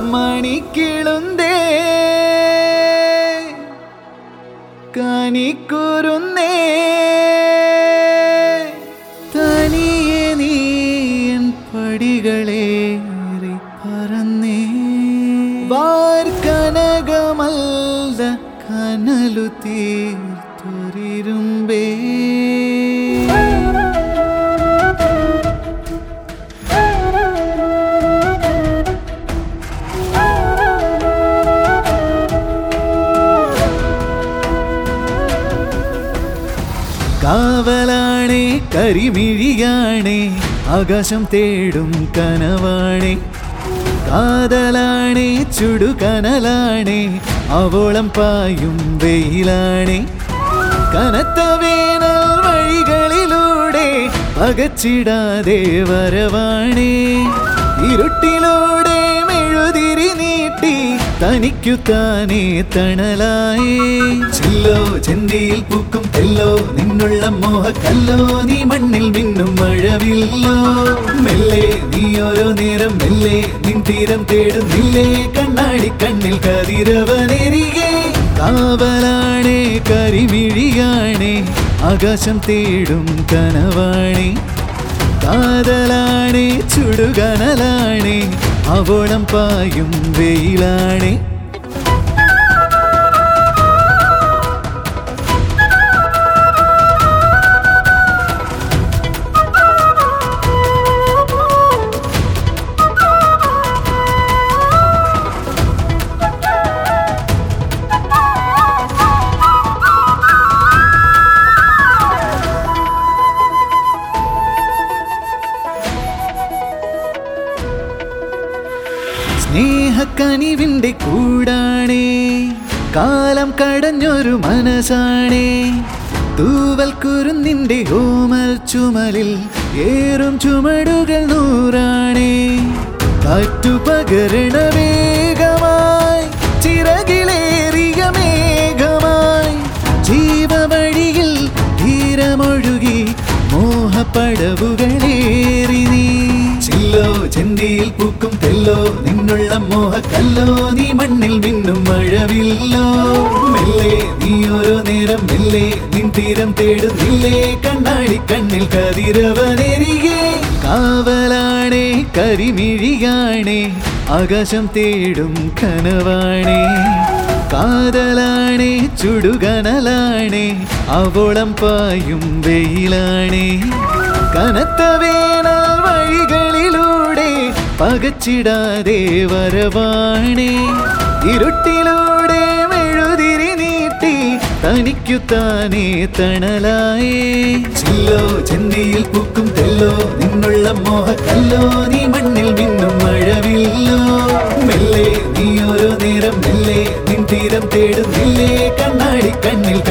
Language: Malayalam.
മണിക്കിളുന്തേ കനിക്കുരുന്നേ തനിയെ നീയൻ പടികളേറി പറന്നേ വാർക്കനകമല്ല കനലു തീർത്തൊരിരുമ്പേ കാവലാണേ കരിമിഴിയാണേ ആകാശം തേടും കനവാണേ കാതലാണേ ചുടുകനലാണേ അവോളം പായും വെയിലാണേ കനത്ത വേനൽ വഴികളിലൂടെ പകച്ചിടാതെ വരവാണേ ഇരുട്ടിലൂടെ മെഴുതിരി നീട്ടി തനിക്കു താനേ തണലായേ ചില്ലോ ചെന്തിയിൽ പൂക്കും തെല്ലോ നിന്നുള്ള മോഹക്കല്ലോ നീ മണ്ണിൽ മിന്നും മഴവില്ലോ മെല്ലെ നീ ഓരോ നേരം മെല്ലെ നിൻ തീരം തേടുന്നില്ലേ കണ്ണാടി കണ്ണിൽ കതിരവനെരികെ കാവലാണേ കരിമിഴിയാണേ ആകാശം തേടും കനവാണേ കാതലാണേ ചുടുകനലാണേ അവോളം പായും വെയിലാണേ സ്നേഹക്കനിവിന്റെ കൂടാണേ കാലം കടഞ്ഞൊരു മനസ്സാണേ തൂവൽ കുരുന്നിന്റെ ഓമൽ ചുമലിൽ ഏറും ചുമടുകൾ നൂറാണേ കാറ്റു പകരണ വേഗമായി ചിറകിലേറിയ മേഘമായി ജീവവഴിയിൽ ധീരമൊഴുകി മോഹപ്പടവുകളേറി നീ ചില്ലോ ചെന്തിയിൽ പൂക്കും തെല്ലോ നിന്നുള്ള മോഹക്കല്ലോ നീ മണ്ണിൽ മിന്നും മഴവില്ലോ മെല്ലെ നീ ഓരോ നേരം മെല്ലെ നിൻ തീരം തേടുന്നില്ലേ കണ്ണാടി കണ്ണിൽ കതിരവനെരികെ കാവലാണേ കരിമിഴിയാണേ ആകാശം തേടും കനവാണേ കാതലാണേ ചുടുകനലാണേ അവോളം പായും വെയിലാണേ കനത്ത വേനൽ വഴികളിലൂടെ പകച്ചിടാതെ വരവാണേ ഇരുട്ടിലൂടെ മെഴുതിരി നീട്ടി തനിക്കു താനേ തണലായേ ചില്ലോ ചെന്തിയിൽ പൂക്കും തെല്ലോ നിന്നുള്ള മോഹക്കല്ലോ നീ മണ്ണിൽ മിന്നും മഴവില്ലോ മെല്ലെ നീ ഓരോ നേരം മെല്ലെ നിൻ തീരം തേടുന്നില്ലേ കണ്ണാടി കണ്ണിൽ